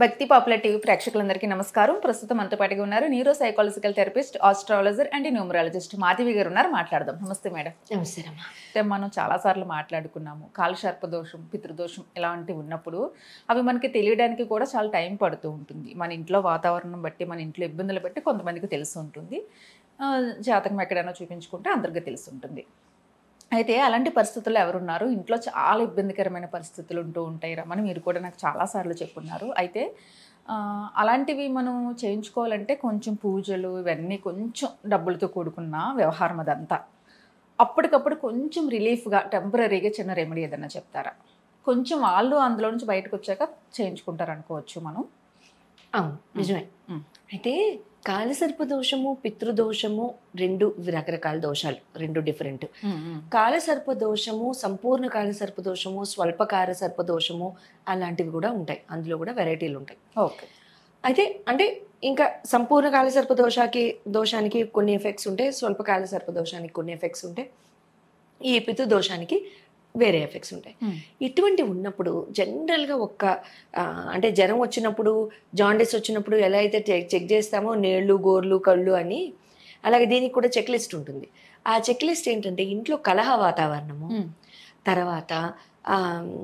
భక్తి popular TV ప్రేక్షకులందరికీ నమస్కారం ప్రస్తుతం మనతో పాటుగా ఉన్నారు neuro psychological therapist astrologer and numerologist Madhavi garu ఉన్నారు మాట్లాడదాం నమస్తే మేడం నమస్తే రమ్మా అయితే మనం చాలాసార్లు మాట్లాడుకున్నాము కాలసర్ప దోషం పితృదోషం ఇలాంటివి ఉన్నప్పుడు అవి మనకి తెలియడానికి కూడా చాలా టైం పడుతూ ఉంటుంది మన ఇంట్లో వాతావరణం బట్టి మన ఇంట్లో ఇబ్బందులు బట్టి కొంతమందికి తెలిసి ఉంటుంది ఆ, జాతకం ఎక్కడైనా చూపించుకుంటే అందరికీ తెలిసి ఉంటుంది అయితే అలాంటి పరిస్థితుల్లో ఎవరున్నారు ఇంట్లో చాలా ఇబ్బందికరమైన పరిస్థితులు ఉంటూ ఉంటాయి రమ్మని మీరు కూడా నాకు చాలాసార్లు చెప్పున్నారు అయితే ఆ, అలాంటివి మనం చేయించుకోవాలంటే కొంచెం పూజలు ఇవన్నీ కొంచెం డబ్బులతో కూడుకున్న వ్యవహారం అదంతా అప్పటికప్పుడు కొంచెం రిలీఫ్గా టెంపరీగా చిన్న రెమెడీ ఏదన్నా చెప్తారా కొంచెం వాళ్ళు అందులో నుంచి బయటకు వచ్చాక చేయించుకుంటారు అనుకోవచ్చు మనం అవును నిజమే మ్. అయితే కాలసర్ప దోషము పితృదోషము రెండు రకరకాల దోషాలు రెండు డిఫరెంట్ కాలసర్ప దోషము సంపూర్ణ కాలసర్ప దోషము స్వల్పకాల సర్ప దోషము అలాంటివి కూడా ఉంటాయి అందులో కూడా వెరైటీలు ఉంటాయి ఓకే అయితే అంటే ఇంకా సంపూర్ణ కాలసర్ప దోషానికి దోషానికి కొన్ని ఎఫెక్ట్స్ ఉంటాయి స్వల్పకాల సర్ప దోషానికి కొన్ని ఎఫెక్ట్స్ ఉంటాయి ఈ పితృ దోషానికి వేరే ఎఫెక్ట్స్ ఉంటాయి ఇటువంటి ఉన్నప్పుడు జనరల్గా ఒక్క ఆ, అంటే జ్వరం వచ్చినప్పుడు జాండీస్ వచ్చినప్పుడు ఎలా అయితే చెక్ చెక్ చేస్తామో నీళ్లు గోర్లు కళ్ళు అని అలాగే దీనికి కూడా చెక్ లిస్ట్ ఉంటుంది ఆ చెక్ లిస్ట్ ఏంటంటే ఇంట్లో కలహ వాతావరణము తర్వాత ఆ,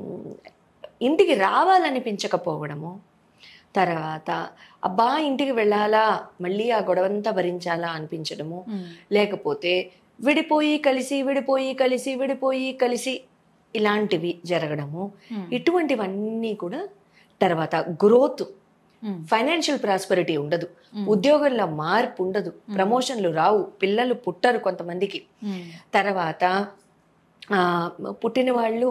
ఇంటికి రావాలనిపించకపోవడము తర్వాత అబ్బా ఇంటికి వెళ్ళాలా మళ్ళీ ఆ గొడవంతా భరించాలా అనిపించడము లేకపోతే విడిపోయి కలిసి విడిపోయి కలిసి విడిపోయి కలిసి ఇలాంటివి జరగడము ఇటువంటివన్నీ కూడా తర్వాత గ్రోత్ ఫైనాన్షియల్ ప్రాస్పరిటీ ఉండదు ఉద్యోగంలో మార్పు ఉండదు ప్రమోషన్లు రావు పిల్లలు పుట్టరు కొంతమందికి తర్వాత ఆ, పుట్టిన వాళ్ళు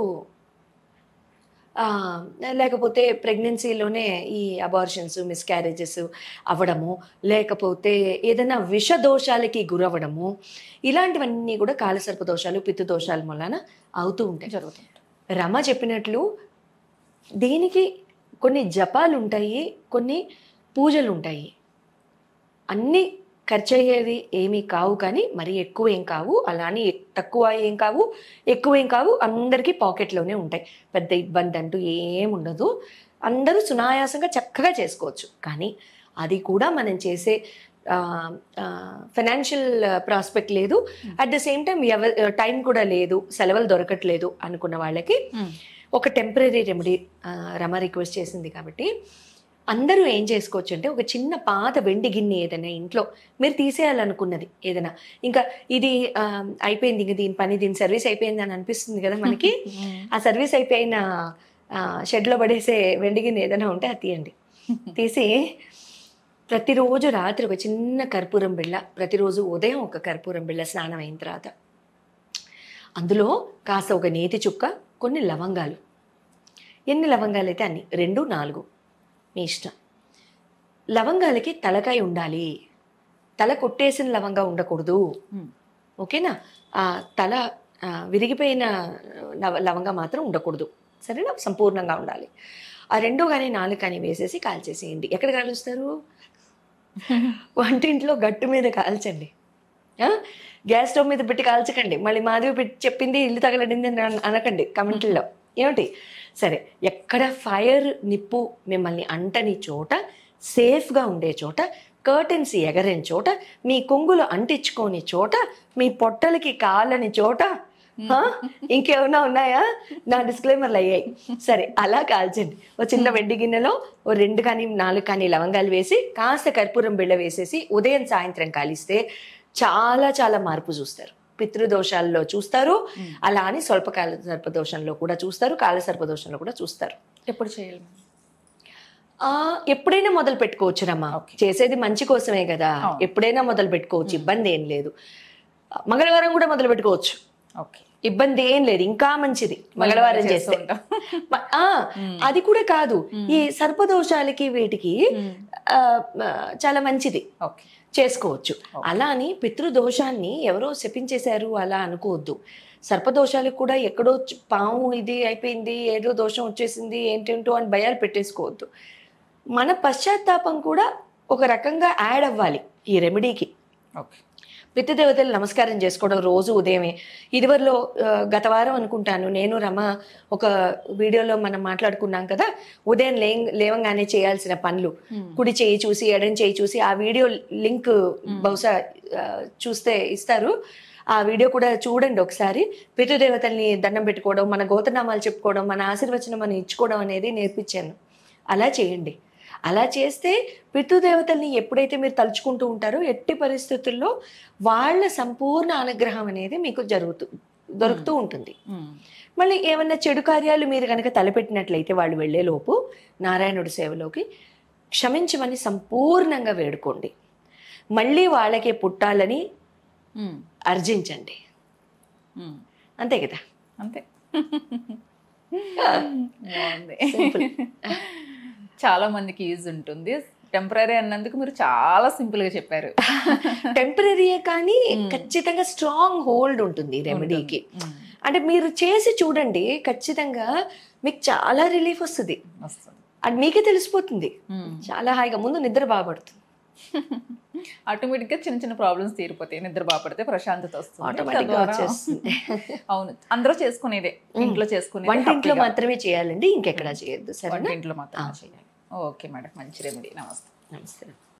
ఆ, లేకపోతే ప్రెగ్నెన్సీలోనే ఈ అబార్షన్స్ మిస్క్యారేజెస్ అవ్వడము లేకపోతే ఏదైనా విష దోషాలకి గురవ్వడము ఇలాంటివన్నీ కూడా కాలసర్ప దోషాలు పిత్తు దోషాల వలన అవుతూ ఉంటాయి జరుగుతుంది రమ చెప్పినట్లు దీనికి కొన్ని జపాలు ఉంటాయి కొన్ని పూజలు ఉంటాయి అన్నీ ఖర్చు అయ్యేవి ఏమీ కావు కానీ మరీ ఎక్కువ ఏం కావు అలానే తక్కువ ఏం కావు ఎక్కువ ఏం కావు అందరికీ పాకెట్లోనే ఉంటాయి పెద్ద ఇబ్బంది అంటూ ఏం ఉండదు అందరూ సునాయాసంగా చక్కగా చేసుకోవచ్చు కానీ అది కూడా మనం చేసే ఫైనాన్షియల్ ప్రాస్పెక్ట్ లేదు అట్ ద సేమ్ టైం ఎవ టైం కూడా లేదు సెలవులు దొరకట్లేదు అనుకున్న వాళ్ళకి ఒక టెంపరీ రెమెడీ రమ రిక్వెస్ట్ చేసింది కాబట్టి అందరూ ఏం చేసుకోవచ్చు అంటే ఒక చిన్న పాత వెండి గిన్నె ఏదైనా ఇంట్లో మీరు తీసేయాలనుకున్నది ఏదైనా ఇంకా ఇది ఆ, అయిపోయింది ఇంకా దీని పని దీని సర్వీస్ అయిపోయింది అని అనిపిస్తుంది కదా మనకి ఆ సర్వీస్ అయిపోయిన ఆ, షెడ్లో పడేసే వెండి గిన్నె ఏదైనా ఉంటే అది తీయండి తీసి ప్రతిరోజు రాత్రి ఒక చిన్న కర్పూరం బిళ్ళ ప్రతిరోజు ఉదయం ఒక కర్పూరం బిళ్ళ స్నానం అయిన తర్వాత అందులో కాస్త ఒక నేతి చుక్క కొన్ని లవంగాలు ఎన్ని లవంగాలు అయితే అన్ని రెండు నాలుగు మీ ఇష్టం లవంగాలకి తలకాయ ఉండాలి తల కొట్టేసిన లవంగా ఉండకూడదు Hmm. ఓకేనా ఆ తల ఆ, విరిగిపోయిన లవ- లవంగా మాత్రం ఉండకూడదు సరేనా సంపూర్ణంగా ఉండాలి ఆ రెండు కానీ నాలుగు కానీ వేసేసి కాల్చేసేయండి ఎక్కడ కాలుస్తారు వంటింట్లో గట్టు మీద కాల్చండి ఆ? గ్యాస్ స్టవ్ మీద పెట్టి కాల్చకండి మళ్ళీ మాధవి పెట్టి చెప్పింది ఇల్లు తగలడింది అని అన- అనకండి కమెంట్లలో ఏమిటి సరే ఎక్కడ ఫైర్ నిప్పు మిమ్మల్ని అంటని చోట సేఫ్గా ఉండే చోట కర్టెన్స్ ఎగరని చోట మీ కొంగులు అంటించుకోని చోట మీ పొట్టలకి కాలని చోట ఆ? ఇంకేమైనా ఉన్నాయా నా డిస్క్లైమర్లు అయ్యాయి సరే అలా కాల్చండి ఓ చిన్న వెండి గిన్నెలో ఓ రెండు కానీ నాలుగు కానీ లవంగాలు వేసి కాస్త కర్పూరం బిళ్ళ వేసేసి ఉదయం సాయంత్రం కాలిస్తే చాలా చాలా మార్పు చూస్తారు పితృదోషాల్లో చూస్తారు అలా అని స్వల్పకాల సర్పదోషంలో కూడా చూస్తారు కాల సర్పదోషంలో కూడా చూస్తారు ఎప్పుడు చేయాలి మనం? ఆ ఎప్పుడైనా మొదలు పెట్టుకోవచ్చు రమ్మా Okay. చేసేది మంచి కోసమే కదా అవును. ఎప్పుడైనా మొదలు పెట్టుకోవచ్చు ఇబ్బంది ఏం లేదు మంగళవారం కూడా మొదలు పెట్టుకోవచ్చు ఓకే ఇబ్బంది ఏం లేదు ఇంకా మంచిది మంగళవారం చేస్తూ చేస్తే ఉంటాం. మ- ఆ, అది కూడా కాదు ఈ సర్పదోషాలకి వీటికి ఆ, ఆ, చాలా మంచిది ఓకే చేసుకోవచ్చు అలా అని పితృదోషాన్ని ఎవరో శపించేశారు అలా అనుకోవద్దు సర్పదోషాలకు కూడా ఎక్కడో చ- పాము ఇది అయిపోయింది ఏదో దోషం వచ్చేసింది ఏంటేంటో అని భయాలు పెట్టేసుకోవద్దు మన పశ్చాత్తాపం కూడా ఒక రకంగా యాడ్ అవ్వాలి ఈ రెమెడీకి ఓకే పితృదేవతలు నమస్కారం చేసుకోవడం రోజు ఉదయమే ఇదివరలో ఆ, గత వారం అనుకుంటాను నేను రమ ఒక వీడియోలో మనం మాట్లాడుకున్నాం కదా ఉదయం లే లేవంగానే చేయాల్సిన పనులు కుడి చేయి చూసి ఎడం చేయి చూసి ఆ వీడియో లింక్ బహుశా ఆ, చూస్తే ఇస్తారు ఆ వీడియో కూడా చూడండి ఒకసారి పితృదేవతల్ని దండం పెట్టుకోవడం మన గోతనామాలు చెప్పుకోవడం మన ఆశీర్వచనం మనం ఇచ్చుకోవడం అనేది నేర్పించాను అలా చేయండి అలా చేస్తే పితృదేవతల్ని ఎప్పుడైతే మీరు తలుచుకుంటూ ఉంటారో ఎట్టి పరిస్థితుల్లో వాళ్ళ సంపూర్ణ అనుగ్రహం అనేది మీకు జరుగుతూ దొరుకుతూ ఉంటుంది ఉమ్. మళ్ళీ ఏమన్నా చెడు కార్యాలు మీరు కనుక తలపెట్టినట్లయితే వాళ్ళు వెళ్ళేలోపు నారాయణుడి సేవలోకి క్షమించమని సంపూర్ణంగా వేడుకోండి మళ్ళీ వాళ్ళకే పుట్టాలని ఉమ్. అర్జించండి ఉమ్. అంతే కదా అంతే బాగుంది Simple. చాలా మందికి యూజ్ ఉంటుంది టెంపరీ అన్నందుకు మీరు చాలా సింపుల్ గా చెప్పారు టెంపరీయే కానీ Mm. ఖచ్చితంగా స్ట్రాంగ్ హోల్డ్ ఉంటుంది రెమెడీకి ఉమ్. అంటే మీరు చేసి చూడండి ఖచ్చితంగా మీకు చాలా రిలీఫ్ వస్తుంది వస్తుంది అది మీకే తెలిసిపోతుంది ఉమ్. చాలా హాయిగా ముందు నిద్ర బాగుపడుతుంది ఆటోమేటిక్ గా చిన్న చిన్న ప్రాబ్లమ్స్ తీరిపోతాయి నిద్ర బాపడితే ప్రశాంతత వస్తుంది ఆటోమేటిక్ గా తద్వారా- వచ్చేస్తుంది అవును అందరూ చేసుకునేదే ఇంట్లో చేసుకునేదే వంటింట్లో happy గా. మాత్రమే చేయాలండి ఇంకెక్కడా చేయొద్దు సరేనా వంటింట్లో మాత్రమే చేయాలి ఓకే మేడం మంచి రెమెడీ నమస్తే నమస్తే